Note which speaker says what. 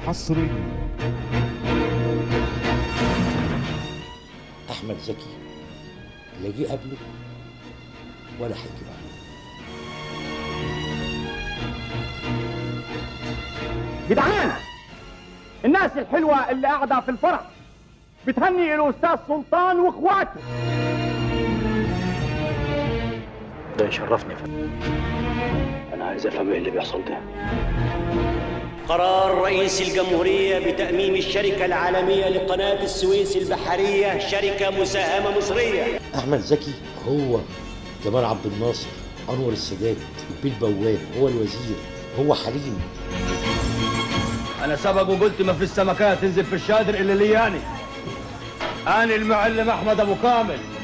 Speaker 1: حصريا
Speaker 2: احمد زكي لا جه قبله ولا هيجي بعده
Speaker 3: جدعان الناس الحلوة اللي قاعدة في الفرح بتهني الأستاذ سلطان وإخواته
Speaker 4: ده يشرفني يا فندم انا عايز افهم ايه اللي بيحصل ده
Speaker 5: قرار رئيس الجمهورية بتأميم الشركة العالمية لقناة السويس البحرية شركة مساهمة مصرية
Speaker 2: احمد زكي هو جمال عبد الناصر انور السادات البيت بواب هو الوزير هو حليم
Speaker 6: انا سبق وقلت ما في السمكات تنزل في الشادر الا لياني انا المعلم احمد ابو كامل